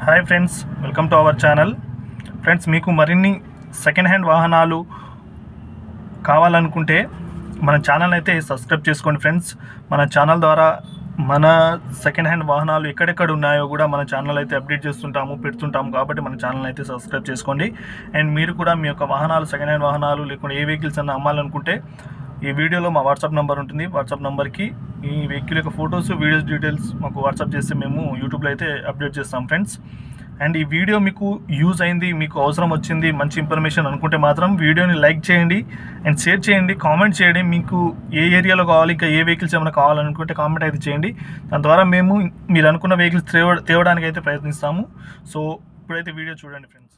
hi friends welcome to our channel friends మీకు మరిన్ని second hand వాహనాలు కావాలనుకుంటే మన ఛానల్ అయితే సబ్స్క్రైబ్ చేసుకోండి ఫ్రెండ్స్ మన ఛానల్ ద్వారా మన సెకండ్ హ్యాండ్ వాహనాలు ఎక్కడెక్కడ ఉన్నాయో కూడా మన ఛానల్ అయితే అప్డేట్ చేస్తుంటాము పెడుతుంటాము కాబట్టి మన ఛానల్ అయితే సబ్స్క్రైబ్ చేసుకోండి అండ్ మీరు కూడా మీ యొక్క వాహనాలు సెకండ్ హ్యాండ్ వాహనాలు లేకుంటే ఏ వెహికల్స్ అన్న అమ్మాలనుకుంటే ఈ వీడియోలో మా వాట్సాప్ నెంబర్ ఉంటుంది వాట్సాప్ నెంబర్కి ఈ వెహికల్ యొక్క ఫొటోస్ వీడియోస్ డీటెయిల్స్ మాకు వాట్సాప్ చేస్తే మేము యూట్యూబ్లో అయితే అప్డేట్ చేస్తాం ఫ్రెండ్స్ అండ్ ఈ వీడియో మీకు యూజ్ అయింది మీకు అవసరం వచ్చింది మంచి ఇన్ఫర్మేషన్ అనుకుంటే మాత్రం వీడియోని లైక్ చేయండి అండ్ షేర్ చేయండి కామెంట్ చేయండి మీకు ఏ ఏరియాలో కావాలి ఇంకా ఏ వెహికల్స్ ఏమైనా కావాలనుకుంటే కామెంట్ అయితే చేయండి దాని ద్వారా మేము మీరు అనుకున్న వెహికల్స్ తేవ తేవడానికి అయితే ప్రయత్నిస్తాము సో ఇప్పుడైతే వీడియో చూడండి friends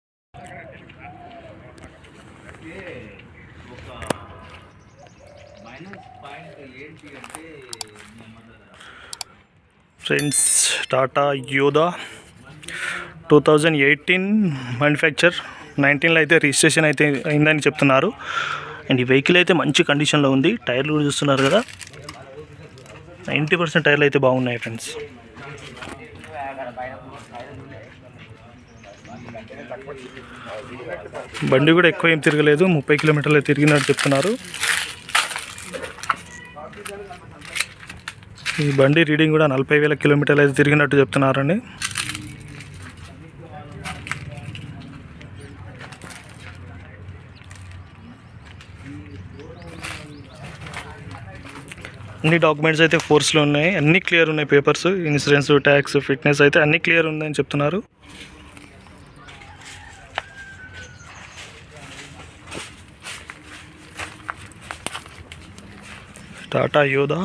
friends Tata Yodha two thousand eighteen manufacture నైన్టీన్లో అయితే రిజిస్ట్రేషన్ అయితే అయిందని చెప్తున్నారు అండ్ ఈ వెహికల్ అయితే మంచి కండిషన్లో ఉంది టైర్లు కూడా చూస్తున్నారు కదా నైంటీ పర్సెంట్ టైర్లు అయితే బాగున్నాయి ఫ్రెండ్స్ బండి కూడా ఎక్కువ ఏం తిరగలేదు ముప్పై కిలోమీటర్లు తిరిగినట్టు చెప్తున్నారు ఈ బండి రీడింగ్ కూడా నలభై వేల కిలోమీటర్లు అయితే తిరిగినట్టు చెప్తున్నారండి అన్ని డాక్యుమెంట్స్ అయితే ఫోర్స్లో ఉన్నాయి అన్ని క్లియర్ ఉన్నాయి పేపర్స్ ఇన్సూరెన్స్ ట్యాక్స్ ఫిట్నెస్ అయితే అన్ని క్లియర్ ఉందని చెప్తున్నారు టాటా యోదా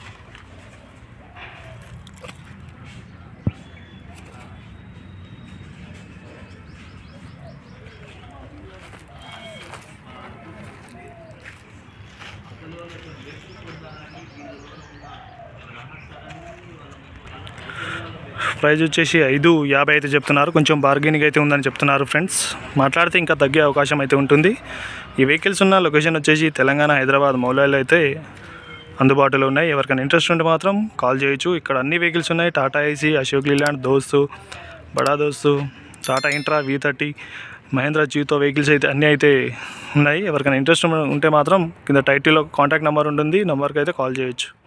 ప్రైస్ వచ్చేసి ఐదు యాభై అయితే చెప్తున్నారు కొంచెం బార్గెనింగ్ అయితే ఉందని చెప్తున్నారు ఫ్రెండ్స్ మాట్లాడితే ఇంకా తగ్గే అవకాశం అయితే ఉంటుంది ఈ వెహికల్స్ ఉన్న లొకేషన్ వచ్చేసి తెలంగాణ హైదరాబాద్ మౌలాయిలో అయితే అందుబాటులో ఉన్నాయి ఎవరికైనా ఇంట్రెస్ట్ ఉంటే మాత్రం కాల్ చేయొచ్చు ఇక్కడ అన్ని వెహికల్స్ ఉన్నాయి Tata AC Ashok Leyland Dost Bada Dost Tata Intra V thirty Mahindra Jeeto vehicles అయితే అన్నీ అయితే ఉన్నాయి ఎవరికైనా ఇంట్రెస్ట్ ఉంటే మాత్రం కింద టైటిల్లో కాంటాక్ట్ నెంబర్ ఉంటుంది నెంబర్కి అయితే కాల్ చేయొచ్చు